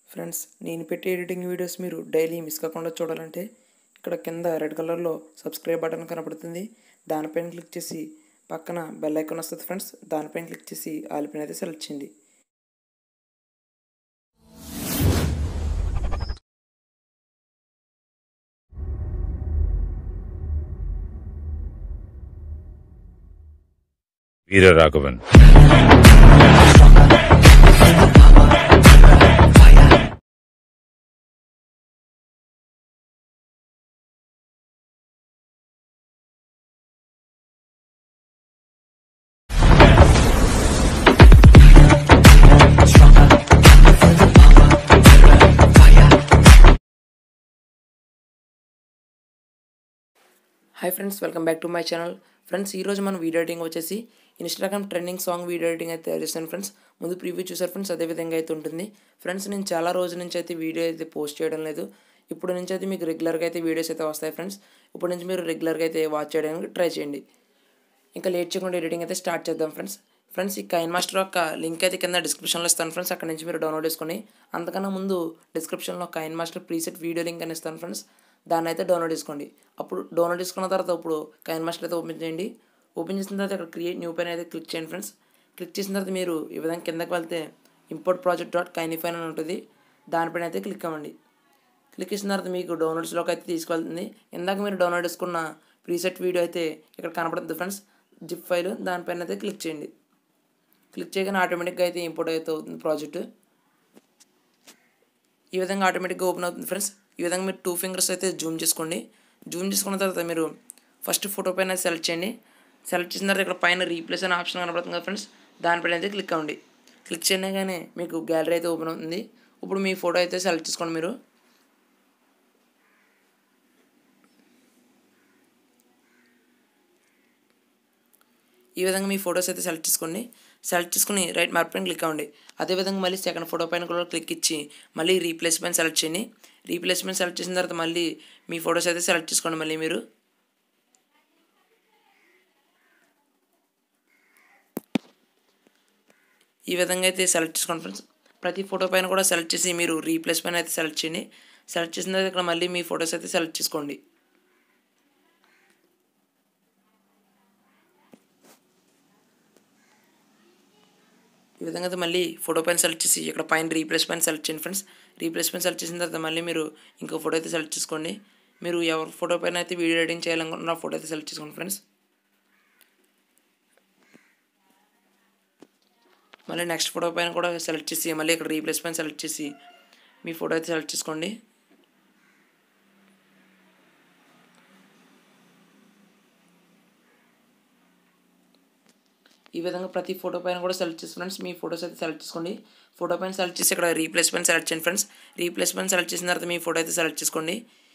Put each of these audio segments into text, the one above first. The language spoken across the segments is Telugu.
ఫ్రెండ్స్ నేను పెట్టే ఎడిటింగ్ వీడియోస్ మీరు డైలీ మిస్ కాకుండా చూడాలంటే ఇక్కడ కింద రెడ్ కలర్లో సబ్స్క్రైబ్ బటన్ కనపడుతుంది దానిపైన క్లిక్ చేసి పక్కన బెల్ ఐకాన్ వస్తుంది ఫ్రెండ్స్ దానిపైన క్లిక్ చేసి ఆలిపైన అయితే సెలెక్ట్ చేయండి Veeraraghavan hi friends welcome back to my channel friends ఈరోజు మన వీడియో ఎడిటింగ్ వచ్చేసి Instagram trending song video editing అయితే తయారు చేస్తాను ఫ్రెండ్స్ ముందు ప్రివ్యూ చూసారు ఫ్రెండ్స్ అదే విధంగా అయితే ఉంటుంది ఫ్రెండ్స్ నేను చాలా రోజుల నుంచి అయితే వీడియో అయితే పోస్ట్ చేయడం లేదు ఇప్పుడు నుంచి అయితే మీకు రెగ్యులర్గా అయితే వీడియోస్ అయితే వస్తాయి ఫ్రెండ్స్ ఇప్పుడు నుంచి మీరు రెగ్యులర్గా అయితే వాచ్ చేయడానికి ట్రై చేయండి ఇంకా లేట్ చేయకుండా ఎడిటింగ్ అయితే స్టార్ట్ చేద్దాం ఫ్రెండ్స్ ఫ్రెండ్స్ ఈ కైన్ మాస్టర్ యొక్క లింక్ అయితే కింద డిస్క్రిప్షన్లో ఇస్తాను ఫ్రెండ్స్ అక్కడ నుంచి మీరు డౌన్లోడ్ చేసుకొని అంతకన్నా ముందు డిస్క్రిప్షన్లో KineMaster preset video link అని ఇస్తాను ఫ్రెండ్స్ దాన్ని అయితే డౌన్లోడ్ చేసుకోండి అప్పుడు డౌన్లోడ్ చేసుకున్న తర్వాత ఇప్పుడు కైన్ మాస్టర్ అయితే ఓపెన్ చేయండి ఓపెన్ చేసిన తర్వాత ఇక్కడ క్రియేట్ న్యూ పైన అయితే క్లిక్ చేయండి ఫ్రెండ్స్ క్లిక్ చేసిన తర్వాత మీరు ఈ విధంగా కిందకి వెళ్తే ఇంపోర్ట్ ప్రాజెక్ట్ డాట్ కైనిఫైన్ అని ఉంటుంది దానిపైన అయితే క్లిక్ అవ్వండి క్లిక్ చేసిన తర్వాత మీకు డౌన్లోడ్స్లోకి అయితే తీసుకెళ్తుంది ఇందాక మీరు డౌన్లోడ్ చేసుకున్న ప్రీసెట్ వీడియో అయితే ఇక్కడ కనపడుతుంది ఫ్రెండ్స్ జిప్ ఫైల్ దానిపైన అయితే క్లిక్ చేయండి క్లిక్ చేయగానే ఆటోమేటిక్గా అయితే ఇంపోర్ట్ అయితే అవుతుంది ప్రాజెక్ట్ ఈ విధంగా ఆటోమేటిక్గా ఓపెన్ అవుతుంది ఫ్రెండ్స్ ఈ విధంగా మీరు టూ ఫింగర్స్ అయితే జూమ్ చేసుకోండి జూమ్ చేసుకున్న తర్వాత మీరు ఫస్ట్ ఫోటో పైన సెలెక్ట్ చేయండి సెలెక్ట్ చేసిన తర్వాత ఇక్కడ పైన రీప్లేస్ అనే ఆప్షన్ కనబడుతుంది కదా ఫ్రెండ్స్ దానిపైన అయితే క్లిక్ అవ్వండి క్లిక్ చేయగానే మీకు గ్యాలరీ అయితే ఓపెన్ అవుతుంది ఇప్పుడు మీ ఫోటో అయితే సెలెక్ట్ చేసుకోండి మీరు ఈ విధంగా మీ ఫొటోస్ అయితే సెలెక్ట్ చేసుకోండి సెలెక్ట్ చేసుకుని రైట్ మార్క్ పైన క్లిక్ అవ్వండి అదేవిధంగా మళ్ళీ సెకండ్ ఫోటో పైన కూడా క్లిక్ ఇచ్చి మళ్ళీ రీప్లేస్ పైన సెలెక్ట్ చేయండి రీప్లేస్మెంట్ సెలెక్ట్ చేసిన తర్వాత మళ్ళీ మీ ఫొటోస్ అయితే సెలెక్ట్ చేసుకోండి మళ్ళీ మీరు ఈ విధంగా అయితే సెలెక్ట్ చేసుకోండి ఫ్రెండ్స్ ప్రతి ఫోటో పైన కూడా సెలెక్ట్ చేసి మీరు రీప్లేస్ పైన అయితే సెలెక్ట్ చేయండి సెలెక్ట్ చేసిన తర్వాత ఇక్కడ మళ్ళీ మీ ఫొటోస్ అయితే సెలెక్ట్ చేసుకోండి ఈ విధంగా అయితే మళ్ళీ ఫోటో పైన సెలెక్ట్ చేసి ఇక్కడ పైన రీప్లేస్ పైన సెలెక్ట్ చేయండి ఫ్రెండ్స్ రీప్లేస్ పైన సెలెక్ట్ చేసిన తర్వాత మళ్ళీ మీరు ఇంకో ఫోటో అయితే సెలెక్ట్ చేసుకోండి మీరు ఎవరి ఫోటో పైన అయితే వీడియో ఎడిటింగ్ చేయాలనుకుంటున్న ఫోటో అయితే సెలెక్ట్ చేసుకోండి ఫ్రెండ్స్ మళ్ళీ నెక్స్ట్ ఫోటో పైన కూడా సెలెక్ట్ చేసి మళ్ళీ ఇక్కడ రీప్లేస్ పైన సెలెక్ట్ చేసి మీ ఫోటో అయితే సెలెక్ట్ చేసుకోండి ఈ విధంగా ప్రతి ఫోటో పైన కూడా సెలెక్ట్ చేసి ఫ్రెండ్స్ మీ ఫోటోస్ అయితే సెలెక్ట్ చేసుకోండి ఫోటో పైన సెలెక్ట్ చేసి ఇక్కడ రీప్లేస్ పైన సెలెక్ట్ చేయండి ఫ్రెండ్స్ రీప్లేస్ పైన సెలెక్ట్ చేసిన తర్వాత మీ ఫోటో అయితే సెలెక్ట్ చేసుకోండి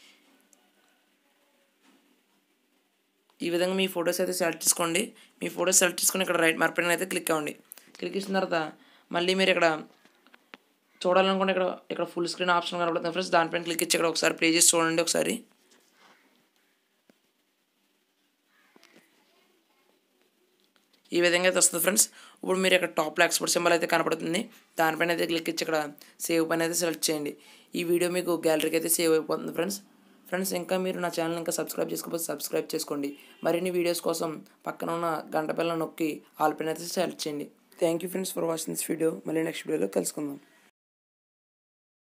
ఈ విధంగా మీ ఫొటోస్ అయితే సెలెక్ట్ చేసుకోండి మీ ఫొటోస్ సెలెక్ట్ చేసుకుని ఇక్కడ రైట్ మార్క్ పైన అయితే క్లిక్ అవ్వండి క్లిక్ చేసిన తర్వాత మళ్ళీ మీరు ఇక్కడ చూడాలనుకుంటే ఇక్కడ ఇక్కడ ఫుల్ స్క్రీన్ ఆప్షన్ కనబడుతుంది ఫ్రెండ్స్ దానిపైన క్లిక్ ఇచ్చి ఇక్కడ ఒకసారి ప్లే చేసి చూడండి ఒకసారి ఈ విధంగా అయితే వస్తుంది ఫ్రెండ్స్ ఇప్పుడు మీరు ఇక్కడ టాప్లో ఎక్స్పోర్ట్ సింబల్ అయితే కనపడుతుంది దానిపైన అయితే క్లిక్ ఇచ్చి ఇక్కడ సేవ్ పైన అయితే సెలెక్ట్ చేయండి ఈ వీడియో మీకు గ్యాలరీకి అయితే సేవ్ అయిపోతుంది ఫ్రెండ్స్ ఫ్రెండ్స్ ఇంకా మీరు నా ఛానల్ ఇంకా సబ్స్క్రైబ్ చేసుకోకపోతే సబ్స్క్రైబ్ చేసుకోండి మరిన్ని వీడియోస్ కోసం పక్కన ఉన్న గంట పిల్ల నొక్కి ఆల్ పైన అయితే సెలెక్ట్ చేయండి thank you friends for watching this video మళ్ళీ నెక్స్ట్ వీడియోలో కలుసుకుందాం